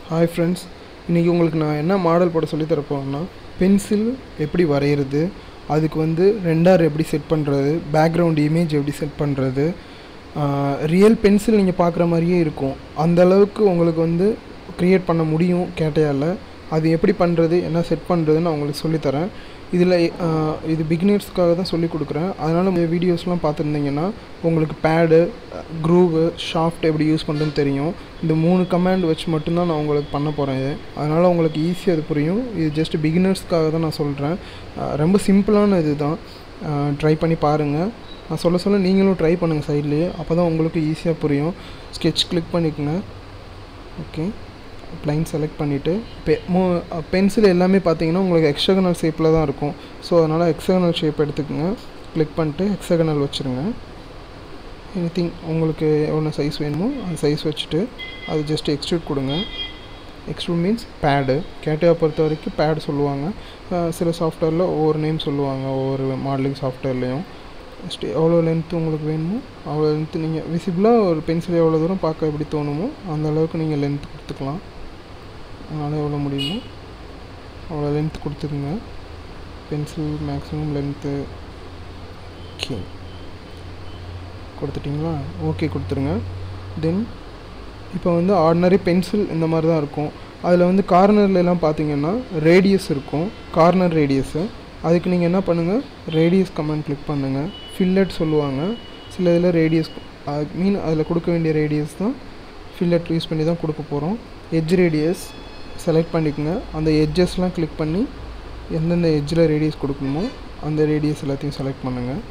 hi friends இன்றைக்கி உங்களுக்கு நான் என்ன மாடல் போட சொல்லி தரப்போன்னா பென்சில் எப்படி வரைகிறது அதுக்கு வந்து ரெண்டார் எப்படி செட் பண்ணுறது பேக்ரவுண்ட் இமேஜ் எப்படி செட் பண்ணுறது ரியல் பென்சில் நீங்கள் பார்க்குற மாதிரியே இருக்கும் அந்த அளவுக்கு உங்களுக்கு வந்து க்ரியேட் பண்ண முடியும் கேட்டையால் அது எப்படி பண்ணுறது என்ன செட் பண்ணுறதுன்னு நான் உங்களுக்கு சொல்லித்தரேன் இதில் இது பிகினர்ஸ்க்காக தான் சொல்லி கொடுக்குறேன் அதனால் இந்த வீடியோஸ்லாம் பார்த்துருந்தீங்கன்னா உங்களுக்கு பேடு க்ரூவு ஷாஃப்ட் எப்படி யூஸ் பண்ணுறதுன்னு தெரியும் இந்த மூணு கமாண்ட் வச்சு மட்டும்தான் நான் உங்களுக்கு பண்ண போகிறேன் இது அதனால் உங்களுக்கு ஈஸியாக அது புரியும் இது ஜஸ்ட் பிகினர்ஸ்க்காக தான் நான் சொல்கிறேன் ரொம்ப சிம்பிளான இது தான் ட்ரை பண்ணி பாருங்கள் நான் சொல்ல சொல்ல நீங்களும் ட்ரை பண்ணுங்கள் சைட்லேயே அப்போ தான் உங்களுக்கு ஈஸியாக புரியும் ஸ்கெட்ச் கிளிக் பண்ணிக்கோங்க ஓகே ப்ளைன் செலக்ட் பண்ணிவிட்டு பெ மோ பென்சில் எல்லாமே பார்த்தீங்கன்னா உங்களுக்கு எக்ஸகனல் ஷேப்பில் தான் இருக்கும் ஸோ அதனால் எக்ஸகனல் ஷேப் எடுத்துக்கோங்க கிளிக் பண்ணிட்டு எக்ஸகனல் வச்சுருங்க எனி திங் உங்களுக்கு எவ்வளோ சைஸ் வேணுமோ அந்த சைஸ் வச்சுட்டு அது ஜஸ்ட் எக்ஸ்ட்ரூட் கொடுங்க எக்ஸ்ட்ரூட் மீன்ஸ் பேடு கேட்டையா பொறுத்த வரைக்கும் பேடு சொல்லுவாங்க சில சாஃப்ட்வேரில் ஒவ்வொரு நேம் சொல்லுவாங்க ஒவ்வொரு மாடலிங் சாஃப்ட்வேர்லேயும் ஜஸ்ட் எவ்வளோ லென்த்து உங்களுக்கு வேணுமோ அவ்வளோ லென்த்து நீங்கள் விசிபிளாக ஒரு பென்சில் எவ்வளோ தூரம் பார்க்க எப்படி தோணுமோ அந்த அளவுக்கு நீங்கள் லென்த் கொடுத்துக்கலாம் அதனால் எவ்வளோ முடியுமோ அவ்வளோ லென்த் கொடுத்துருங்க பென்சில் மேக்ஸிமம் லென்த்து ஓகே கொடுத்துட்டிங்களா ஓகே கொடுத்துருங்க தென் இப்போ வந்து ஆர்டினரி பென்சில் இந்த மாதிரி தான் இருக்கும் அதில் வந்து கார்னர்லலாம் பார்த்தீங்கன்னா ரேடியஸ் இருக்கும் கார்னர் ரேடியஸு அதுக்கு நீங்கள் என்ன பண்ணுங்கள் ரேடியஸ் கமெண்ட் கிளிக் பண்ணுங்கள் ஃபில்லட் சொல்லுவாங்க சில இதில் ரேடியஸ் மீன் அதில் கொடுக்க வேண்டிய ரேடியஸ் தான் ஃபில்லட் யூஸ் பண்ணி தான் கொடுக்க போகிறோம் எட்ஜ் ரேடியஸ் செலக்ட் பண்ணிக்கோங்க அந்த எட்ஜஸ்லாம் கிளிக் பண்ணி எந்தெந்த எட்ஜில் ரேடியஸ் கொடுக்கணுமோ அந்த ரேடியஸ் எல்லாத்தையும் செலக்ட் பண்ணுங்கள்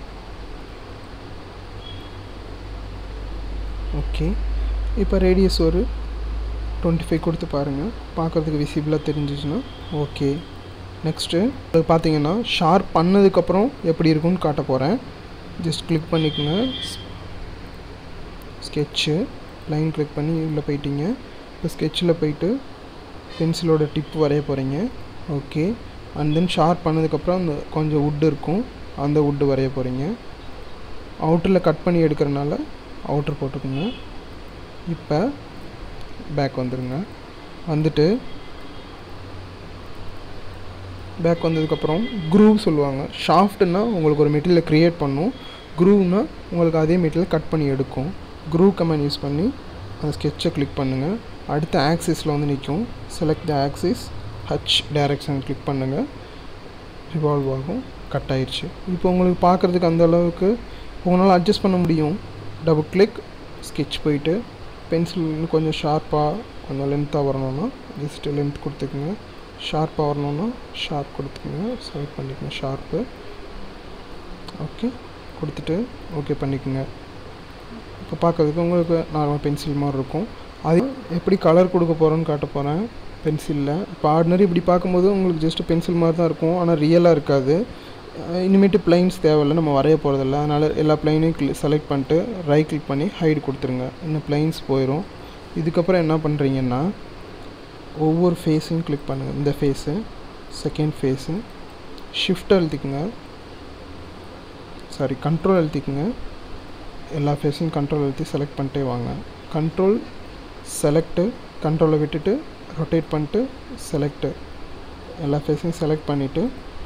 ஓகே இப்போ ரேடியஸ் ஒரு டுவெண்ட்டி ஃபைவ் கொடுத்து பாருங்கள் பார்க்குறதுக்கு விசிபிளாக தெரிஞ்சிச்சுன்னா ஓகே நெக்ஸ்ட்டு அது பார்த்தீங்கன்னா ஷார்ப் பண்ணதுக்கப்புறம் எப்படி இருக்குன்னு காட்ட போகிறேன் ஜஸ்ட் கிளிக் பண்ணிக்கோங்க ஸ்கெட்சு லைன் கிளிக் பண்ணி உள்ளே போயிட்டீங்க இப்போ ஸ்கெட்சில் போயிட்டு பென்சிலோட டிப் வரைய போகிறீங்க ஓகே அண்ட் தென் ஷார்ப் பண்ணதுக்கப்புறம் அந்த கொஞ்சம் வுட் இருக்கும் அந்த வுட்டு வரைய போகிறீங்க அவுட்டரில் கட் பண்ணி எடுக்கிறனால அவுட்ரு போட்டுக்கோங்க இப்போ பேக் வந்துடுங்க வந்துட்டு பேக் வந்ததுக்கப்புறம் க்ரூவ் சொல்லுவாங்க ஷாஃப்ட்னா உங்களுக்கு ஒரு மெட்டீரியலை க்ரியேட் பண்ணும் க்ரூவ்னா உங்களுக்கு அதே மெட்டீரியல் கட் பண்ணி எடுக்கும் க்ரூவ் கமெண்ட் யூஸ் பண்ணி அந்த ஸ்கெட்சை கிளிக் பண்ணுங்கள் அடுத்த ஆக்சிஸில் வந்து நிற்கும் select the axis H direction click பண்ணுங்கள் ரிவால்வ் ஆகும் கட் ஆயிடுச்சு இப்போ உங்களுக்கு பார்க்குறதுக்கு அந்த அளவுக்கு உங்களால் அட்ஜஸ்ட் பண்ண முடியும் டபுள் கிளிக் ஸ்கெட்ச் போயிட்டு பென்சில் இன்னும் கொஞ்சம் ஷார்ப்பாக கொஞ்சம் லென்த்தாக வரணும்னா ஜஸ்ட்டு லென்த் கொடுத்துக்குங்க ஷார்ப்பாக வரணும்னா ஷார்ப் கொடுத்துக்குங்க செலக்ட் பண்ணிக்கோங்க ஷார்ப்பு ஓகே கொடுத்துட்டு ஓகே பண்ணிக்கோங்க இப்போ பார்க்குறதுக்கு உங்களுக்கு நார்மல் பென்சில் மாதிரி இருக்கும் அது எப்படி கலர் கொடுக்க போகிறோன்னு காட்ட போகிறேன் பென்சிலில் இப்போ ஆர்டினரி இப்படி பார்க்கும்போது உங்களுக்கு ஜஸ்ட் பென்சில் மாதிரி தான் இருக்கும் ஆனால் ரியலாக இருக்காது இனிமேட்டு பிளைன்ஸ் தேவையில்லை நம்ம வரைய போகிறதில்ல அதனால் எல்லா பிளைனையும் கிளி செலக்ட் பண்ணிட்டு ரைட் கிளிக் பண்ணி ஹைடு கொடுத்துருங்க இன்னும் பிளைன்ஸ் போயிடும் இதுக்கப்புறம் என்ன பண்ணுறீங்கன்னா ஒவ்வொரு ஃபேஸையும் கிளிக் பண்ணுங்கள் இந்த ஃபேஸு செகண்ட் ஃபேஸு ஷிஃப்ட் அழுத்திக்குங்க சாரி கண்ட்ரோல் அழுத்திக்குங்க எல்லா ஃபேஸையும் கண்ட்ரோல் அழுத்தி செலக்ட் பண்ணிட்டே வாங்க கண்ட்ரோல் செலக்ட்டு கண்ட்ரோலை விட்டுட்டு ரொட்டேட் பண்ணிட்டு செலக்ட்டு எல்லா ஃபேஸையும் செலக்ட் பண்ணிவிட்டு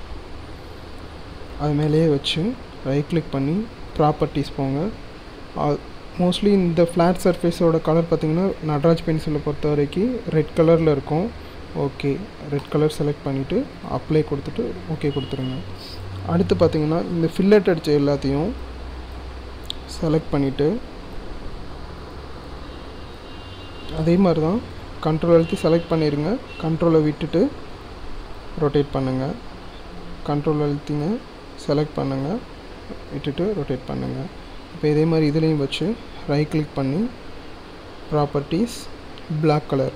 அது மேலேயே வச்சு ரைட் கிளிக் பண்ணி ப்ராப்பர்ட்டிஸ் போங்க மோஸ்ட்லி இந்த ஃப்ளாட் சர்ஃபேஸோட கலர் பார்த்திங்கன்னா நட்ராஜ் பென்சிலை பொறுத்த வரைக்கும் ரெட் கலரில் இருக்கும் ஓகே ரெட் கலர் செலக்ட் பண்ணிவிட்டு அப்ளை கொடுத்துட்டு ஓகே கொடுத்துருங்க அடுத்து பார்த்திங்கன்னா இந்த ஃபில்லட் அடித்த எல்லாத்தையும் செலக்ட் பண்ணிவிட்டு அதே மாதிரி தான் கண்ட்ரோல் அழுத்தி செலக்ட் பண்ணிடுங்க கண்ட்ரோலை விட்டுட்டு ரொட்டேட் பண்ணுங்கள் கண்ட்ரோல் அழுத்திங்க செலக்ட் பண்ணுங்கள் விட்டுட்டு ரொட்டேட் பண்ணுங்கள் இப்போ இதே மாதிரி இதுலேயும் வச்சு ரைட் கிளிக் பண்ணி properties black colour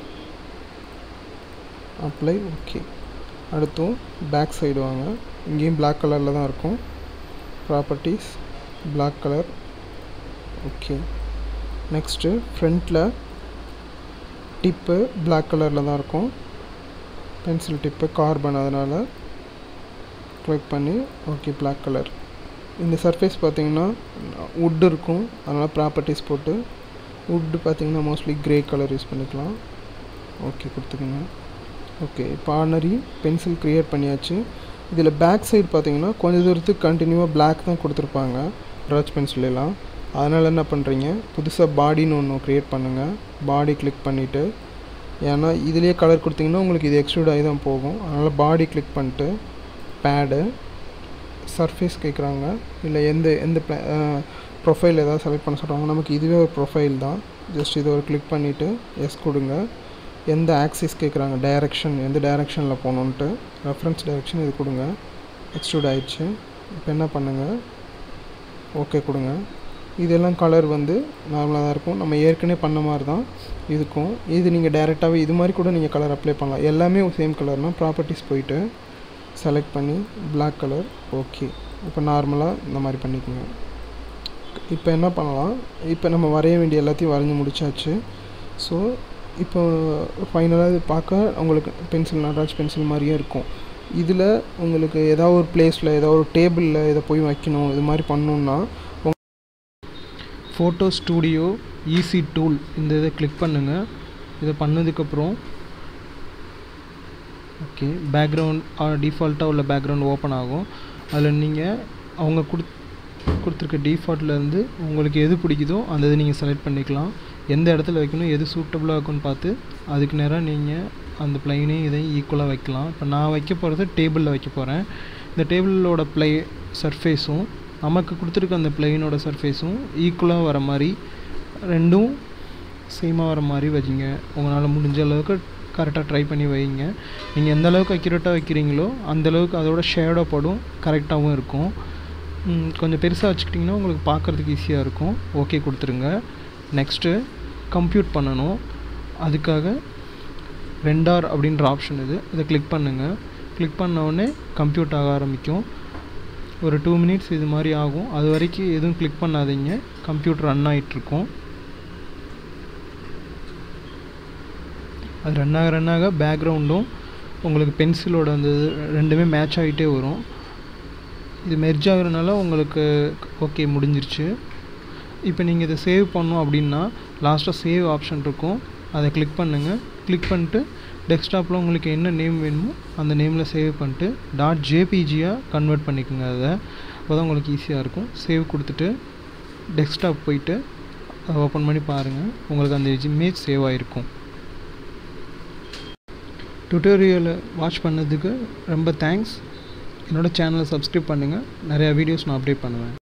apply okay அடுத்தும் பேக் சைடு வாங்க இங்கேயும் பிளாக் கலரில் தான் இருக்கும் properties black colour okay next ஃப்ரண்ட்டில் டிப்பு பிளாக் கலரில் தான் இருக்கும் பென்சில் டிப்பு கார்பன் அதனால் கிளிக் பண்ணி ஓகே பிளாக் கலர் இந்த சர்ஃபேஸ் பார்த்தீங்கன்னா வுட் இருக்கும் அதனால் ப்ராப்பர்ட்டிஸ் போட்டு வுட்டு பார்த்தீங்கன்னா மோஸ்ட்லி க்ரே கலர் யூஸ் பண்ணிக்கலாம் ஓகே கொடுத்துக்கோங்க ஓகே இப்போ ஆர்டினரி பென்சில் க்ரியேட் பண்ணியாச்சு இதில் பேக் சைடு பார்த்தீங்கன்னா கொஞ்சம் தூரத்துக்கு கண்டினியூவாக Black தான் கொடுத்துருப்பாங்க ராஜ் பென்சிலெலாம் அதனால் என்ன பண்ணுறீங்க புதுசாக பாடின்னு ஒன்று க்ரியேட் பண்ணுங்கள் பாடி கிளிக் பண்ணிவிட்டு ஏன்னா இதுலேயே கலர் கொடுத்தீங்கன்னா உங்களுக்கு இது எக்ஸ்ட்ரூட் ஆகி தான் போகும் அதனால் பாடி கிளிக் பண்ணிட்டு பேடு சர்ஃபேஸ் கேட்குறாங்க இல்லை எந்த எந்த ப்ரொஃபைல் ஏதாவது செலக்ட் பண்ண சொல்கிறாங்க நமக்கு இதுவே ஒரு ப்ரொஃபைல் தான் ஜஸ்ட் இதை ஒரு கிளிக் பண்ணிவிட்டு எஸ் கொடுங்க எந்த ஆக்சிஸ் கேட்குறாங்க டைரக்ஷன் எந்த டைரக்ஷனில் போகணுன்ட்டு ரெஃபரன்ஸ் டைரக்ஷன் இது கொடுங்க எக்ஸ்ட்ரூட் ஆயிடுச்சு இப்போ என்ன பண்ணுங்கள் ஓகே கொடுங்க இதெல்லாம் கலர் வந்து நார்மலாக தான் இருக்கும் நம்ம ஏற்கனவே பண்ண மாதிரி தான் இதுக்கும் இது நீங்கள் டேரெக்டாகவே இது மாதிரி கூட நீங்கள் கலர் அப்ளை பண்ணலாம் எல்லாமே சேம் கலர்னால் ப்ராப்பர்ட்டிஸ் போயிட்டு செலக்ட் பண்ணி Black கலர் ஓகே இப்போ நார்மலாக இந்த மாதிரி பண்ணிக்கோங்க இப்போ என்ன பண்ணலாம் இப்போ நம்ம வரைய வேண்டிய எல்லாத்தையும் வரைஞ்சி முடிச்சாச்சு ஸோ இப்போ ஃபைனலாக இது பார்க்க உங்களுக்கு பென்சில் நடராஜ் பென்சில் மாதிரியே இருக்கும் இதில் உங்களுக்கு ஏதாவது ஒரு பிளேஸில் ஏதாவது ஒரு டேபிளில் இதை போய் வைக்கணும் இது மாதிரி பண்ணணுன்னா ஃபோட்டோ ஸ்டூடியோ ஈஸி டூல் இந்த இதை கிளிக் பண்ணுங்கள் இதை பண்ணதுக்கப்புறம் ஓகே பேக்ரவுண்ட் டிஃபால்ட்டாக உள்ள பேக்ரவுண்ட் ஓப்பன் ஆகும் அதில் நீங்கள் அவங்க கொடுத் கொடுத்துருக்க டிஃபால்ட்லேருந்து உங்களுக்கு எது பிடிக்குதோ அந்த இதை நீங்கள் செலக்ட் பண்ணிக்கலாம் எந்த இடத்துல வைக்கணும் எது சூட்டபுளாக இருக்குன்னு பார்த்து அதுக்கு நேராக நீங்கள் அந்த பிளைனையும் இதையும் ஈக்குவலாக வைக்கலாம் இப்போ நான் வைக்க போகிறது டேபிளில் வைக்க போகிறேன் இந்த டேபிளோட ப்ளை சர்ஃபேஸும் நமக்கு கொடுத்துருக்க அந்த பிளைனோட சர்ஃபேஸும் ஈக்குவலாக வர மாதிரி ரெண்டும் சேமாக வர மாதிரி வச்சிங்க உங்களால் முடிஞ்ச அளவுக்கு கரெக்டாக ட்ரை பண்ணி வைங்க நீங்கள் எந்த அளவுக்கு அக்யூரேட்டாக வைக்கிறீங்களோ அந்த அளவுக்கு அதோட ஷேடோ படும் கரெக்டாகவும் இருக்கும் ம், கொஞ்சம் பெருசாக வச்சுக்கிட்டிங்கன்னா உங்களுக்கு பார்க்குறதுக்கு ஈஸியாக இருக்கும் ஓகே கொடுத்துருங்க நெக்ஸ்ட்டு கம்ப்யூட் பண்ணணும் அதுக்காக ரெண்டார் அப்படின்ற ஆப்ஷன் இது இதை கிளிக் பண்ணுங்கள் கிளிக் பண்ண உடனே கம்ப்யூட் ஆக ஆரம்பிக்கும் ஒரு டூ மினிட்ஸ் இது மாதிரி ஆகும் அது வரைக்கும் எதுவும் கிளிக் பண்ணாதீங்க கம்ப்யூட்டர் ரன் ஆகிட்ருக்கும் அது ரன் ஆக ரன் ஆக பேக்ரவுண்டும் உங்களுக்கு பென்சிலோட அந்த இது ரெண்டுமே மேட்ச் ஆகிட்டே வரும் இது மெர்ஜ் ஆகுறதுனால உங்களுக்கு ஓகே முடிஞ்சிருச்சு இப்போ நீங்கள் இதை சேவ் பண்ணோம் அப்படின்னா லாஸ்ட்டாக சேவ் ஆப்ஷன் இருக்கும் அதை கிளிக் பண்ணுங்கள் கிளிக் பண்ணிட்டு டெஸ்க்டாப்பில் உங்களுக்கு என்ன நேம் வேணுமோ அந்த நேமில் சேவ் பண்ணிட்டு டாட் ஜேபிஜியாக கன்வெர்ட் பண்ணிக்கோங்க அதை அப்போ தான் உங்களுக்கு ஈஸியாக இருக்கும் சேவ் கொடுத்துட்டு டெஸ்க்டாப் போயிட்டு அதை ஓப்பன் பண்ணி பாருங்கள் உங்களுக்கு அந்த இமேஜ் சேவ் ஆகிருக்கும் டுட்டோரியலை வாட்ச் பண்ணதுக்கு ரொம்ப தேங்க்ஸ் என்னோட சேனலை சப்ஸ்கிரைப் பண்ணுங்கள் நிறையா வீடியோஸ் நான் அப்டேட் பண்ணுவேன்